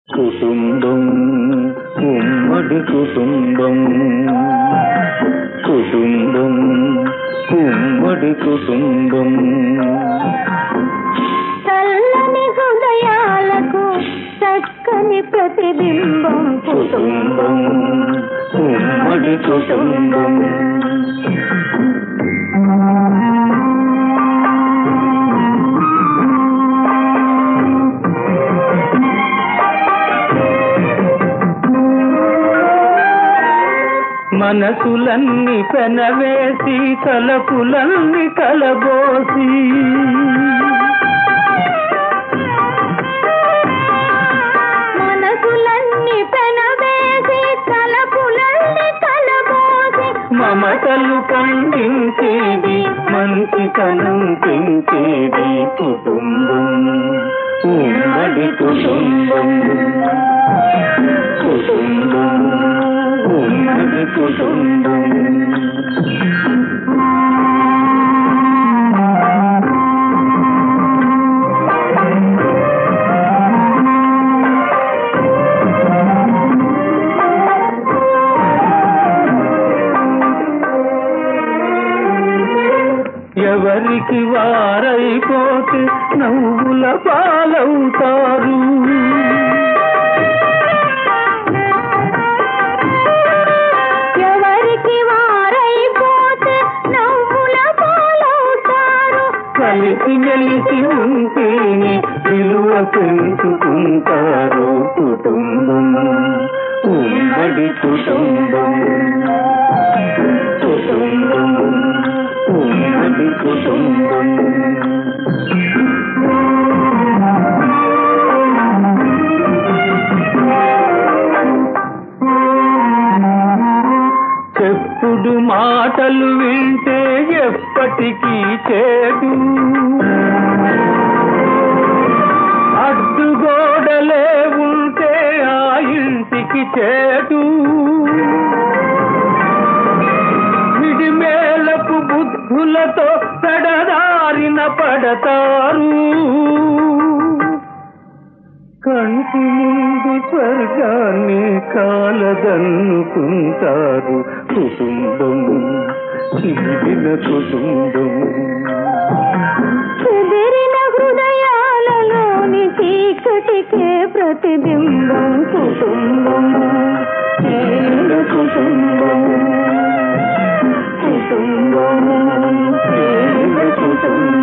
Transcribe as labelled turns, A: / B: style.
A: కుటుంబం ఉమ్మడి కుటుంబం కుటుంబం ఉమ్మడి కుటుంబం
B: చల్లని హృదయాలకు చక్కని ప్రతిబింబం
A: కుటుంబం ఉమ్మడి కుటుంబం మనసులన్నీ పెనవేసి తలపులన్నీ కలబోసి
B: మనసులన్నీ పెనవేసి తలపులన్నీ కలబోసి
A: మమతలు పండించేది మంచితనం పెంచేది కుటుంబం ఉమ్మడి కుటుంబం కుటుంబం ఉమ్మడి కుటుంబం ఎవరికి వారైపోతే నవ్వుల పాలవుతారు
B: ఎవరికి వారైపోతే నవ్వుల పాలవుతారు
A: కలిసి మెలిసి ఉంటేనే విలువ పెంచుకుంటారు కుటుంబం ఉమ్మడి కుటుంబం కుటుంబం ఉమ్మడి కుటుంబం చెప్పుడు మాటలు వింటే ఎప్పటికీ చేదు అడ్డుగోడలే ఉంటే ఆ ఇంటికి చేదు విడిమేలకు బుద్ధులతో పెడదారిన పడతారు కంటి ముందు స్వర్గాన్ని కాలదన్నుకుంటారు కుటుంబం చీలిన కుటుంబం
B: చెదిరిన హృదయాలలోని చీకటికే ప్రతిబింబం కుటుంబం
A: చీలిన కుటుంబం కుటుంబం చీలిన కుటుంబం